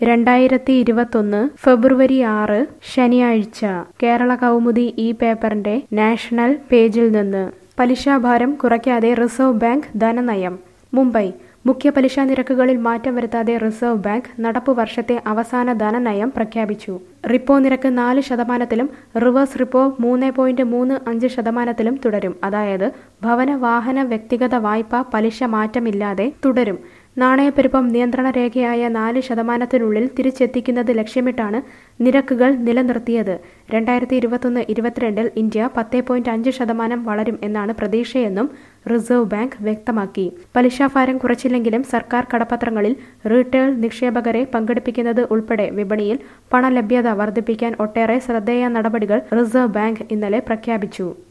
രണ്ടായിരത്തി ഇരുപത്തൊന്ന് ഫെബ്രുവരി ആറ് ശനിയാഴ്ച കേരള കൗമുദി ഈ പേപ്പറിന്റെ നാഷണൽ പേജിൽ നിന്ന് പലിശാഭാരം കുറയ്ക്കാതെ റിസർവ് ബാങ്ക് ധനനയം മുംബൈ മുഖ്യ പലിശ നിരക്കുകളിൽ മാറ്റം വരുത്താതെ റിസർവ് ബാങ്ക് നടപ്പു വർഷത്തെ അവസാന ധനനയം പ്രഖ്യാപിച്ചു റിപ്പോ നിരക്ക് നാല് ശതമാനത്തിലും റിവേഴ്സ് റിപ്പോ മൂന്ന് പോയിന്റ് മൂന്ന് അഞ്ച് ശതമാനത്തിലും തുടരും അതായത് ഭവന വാഹന വ്യക്തിഗത വായ്പ പലിശ മാറ്റമില്ലാതെ തുടരും നാണയപ്പെരുപ്പം നിയന്ത്രണ രേഖയായ നാല് ശതമാനത്തിനുള്ളിൽ തിരിച്ചെത്തിക്കുന്നത് ലക്ഷ്യമിട്ടാണ് നിരക്കുകൾ നിലനിർത്തിയത് രണ്ടായിരത്തി ഇരുപത്തൊന്ന് ഇരുപത്തിരണ്ടിൽ ഇന്ത്യ പത്ത് പോയിന്റ് അഞ്ച് ശതമാനം വളരും എന്നാണ് പ്രതീക്ഷയെന്നും റിസർവ് ബാങ്ക് വ്യക്തമാക്കി പലിശാഭാരം കുറച്ചില്ലെങ്കിലും സർക്കാർ കടപ്പത്രങ്ങളിൽ റീറ്റെയിൽ നിക്ഷേപകരെ പങ്കെടുപ്പിക്കുന്നത് ഉൾപ്പെടെ വിപണിയിൽ പണലഭ്യത വർദ്ധിപ്പിക്കാൻ ഒട്ടേറെ ശ്രദ്ധേയ നടപടികൾ റിസർവ് ബാങ്ക് ഇന്നലെ പ്രഖ്യാപിച്ചു